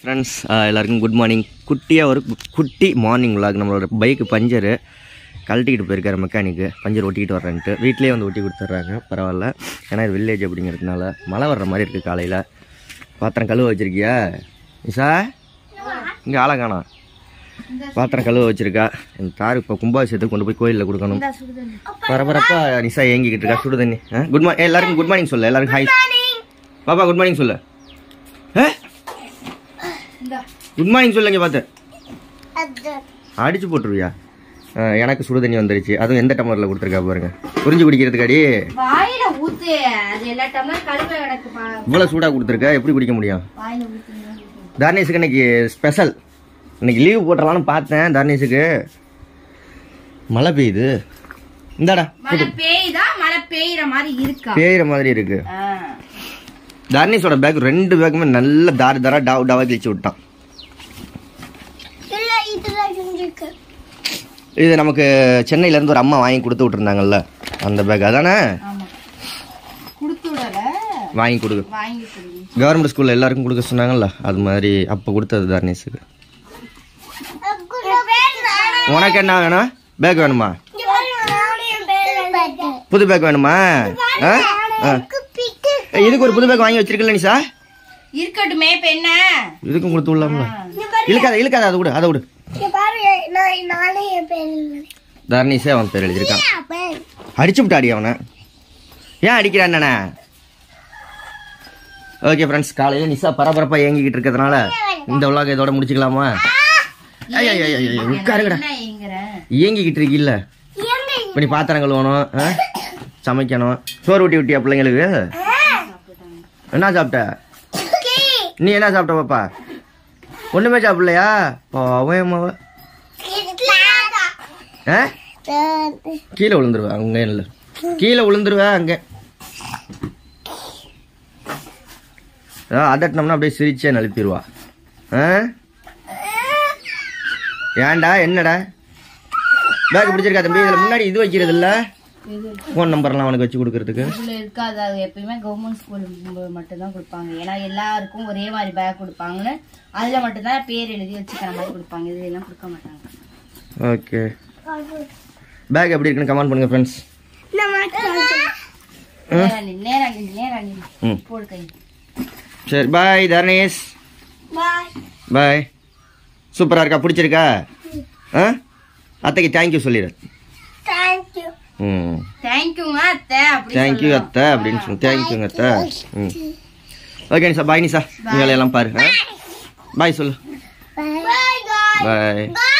Friends எல்லாருக்கும் good morning குட்டியாக ஒரு கு- குட்டி மார்னிங் விளாக் நம்மளோட பைக்கு பஞ்சரு கழட்டிக்கிட்டு போயிருக்காரு மெக்கானிக்கு பஞ்சர் ஒட்டிக்கிட்டு வர்றேன்ட்டு வீட்லேயே வந்து ஒட்டி கொடுத்துட்றாங்க பரவாயில்ல ஏன்னா இது வில்லேஜ் அப்படிங்கிறதுனால மழை வர்ற மாதிரி இருக்குது காலையில் பாத்திரம் கழுவ வச்சிருக்கியா நிஷா இங்கே ஆளை காணோம் பாத்திரம் கழுவ வச்சிருக்கா என் தார் இப்போ கும்பாபிஷேகத்துக்கு கொண்டு போய் கோயிலில் கொடுக்கணும் பரபரப்பா நிஷா ஏங்கிக்கிட்டு இருக்கா சுடு தண்ணி குட் மார்னிங் எல்லாருக்கும் குட் மார்னிங் சொல்லு எல்லாருக்கும் ஹாய் பாப்பா குட் மார்னிங் சொல்லு ஆ குட் மார்னிங் சொல்லுங்க பார்த்து அடிச்சு போட்டுருவியா ஆ, எனக்கு சுடு தண்ணி வந்துருச்சு அதுவும் எந்த டம்ளரில் கொடுத்துருக்கா பாருங்க புரிஞ்சு குடிக்கிறதுக்காடி வாயில ஊத்து அது எல்லா டம்ளர் கழுவ கிடக்குப்பா இவ்வளோ சூடாக கொடுத்துருக்கா எப்படி குடிக்க முடியும் வாயில ஊத்து தர்ணேஷுக்கு இன்னைக்கு ஸ்பெஷல் இன்னைக்கு லீவ் போட்டுடலான்னு பார்த்தேன் தர்ணேஷுக்கு மழை பெய்யுது இந்தாடா மழை பெய்யுதா மழை பெய்யுற மாதிரி இருக்கா பெய்யுற மாதிரி இருக்கு ஆ. தர்ணேஷோட பேக் ரெண்டு பேக்குமே நல்ல தார தாரா டாவ் டாவா கிழிச்சு விட்டான் இது நமக்கு சென்னையில இருந்து ஒரு அம்மா வாங்கி கொடுத்து விட்டுருந்தாங்கல்ல அந்த பேக் அதானே ஆமா குடுத்து விடல வாங்கி கொடு வாங்கி கொடு கவர்மெண்ட் ஸ்கூல்ல எல்லாருக்கும் கொடுக்க சொன்னாங்கல்ல அது மாதிரி அப்போ கொடுத்தது தர்ணேஷுக்கு உனக்கு என்ன வேணும் பேக் வேணுமா புது பேக் வேணுமா ஆ? ஆ. ஏய், இதுக்கு ஒரு புது பேக் வாங்கி வச்சிருக்கல நிஷா இருக்கட்டுமே இப்ப என்ன இதுக்கும் கொடுத்து விடலாம்ல இழுக்காத இழுக்காத அதை விடு அதை விடு தர்ணீஷே அவன் பேர் எழுதியிருக்கான் அடிச்சு விட்டாடி அவனை ஏன் அடிக்கிறான் அண்ணா ஓகே ஃப்ரெண்ட்ஸ் காலையில் நிஷா பரபரப்பா ஏங்கிக்கிட்டு இருக்கிறதுனால இந்த விளாக் இதோட முடிச்சுக்கலாமா ஐயா ஐயா ஐயா உட்காருங்கடா என்ன ஏங்குற இயங்கிக்கிட்டு இருக்கீல்ல இப்போ நீ பாத்திரம் கழுவணும் ஆ? சமைக்கணும் சோறு ஊட்டி விட்டியா பிள்ளைங்களுக்கு என்ன சாப்பிட்ட நீ என்ன சாப்பிட்ட பாப்பா ஒண்ணுமே சாப்பிடலையா அவன் அம்மாவ ஆ கீழே விழுந்துருவேன் அங்க இல்லை கீழே விழுந்துருவேன் அங்க அதான் அதட்டினோம்னா அப்படியே சிரிச்சே நழுப்பிடுவா ஆ ஏன்டா என்னடா பேக் பிடிச்சிருக்கா தம்பி இதில் முன்னாடி இது வைக்கிறது இல்ல ஃபோன் நம்பர்லாம் அவனுக்கு வச்சு கொடுக்கறதுக்கு இதுல இருக்காது அது எப்பயுமே கவர்மெண்ட் ஸ்கூல் மட்டும் தான் கொடுப்பாங்க ஏன்னா எல்லாருக்கும் ஒரே மாதிரி பேக் கொடுப்பாங்கன்னு அதுல மட்டும் தான் பேர் எழுதி வச்சுக்கிற மாதிரி கொடுப்பாங்க இது எல்லாம் கொடுக்க மாட்டாங்க ஓகே பேக் எப்படி இருக்குன்னு கமெண்ட் பண்ணுங்க ஃப்ரெண்ட்ஸ் நேரா நில்லு, நேரா நில்லு, நேரா நில்லு. ம் போடு கை சரி பாய் தர்ணேஷ் பாய் சூப்பராக இருக்கா பிடிச்சிருக்கா ஆ அத்தைக்கு தேங்க்யூ சொல்லிடு ம் தேங்க்யூங்க அத்தை அப்படி தேங்க்யூ அத்தை அப்படின்னு சொல்லு தேங்க்யூங்க அத்தை ம் ஓகே நிஷா பாய் நிஷா நீ வேலையெல்லாம் பாரு பாய் சொல்லு பாய்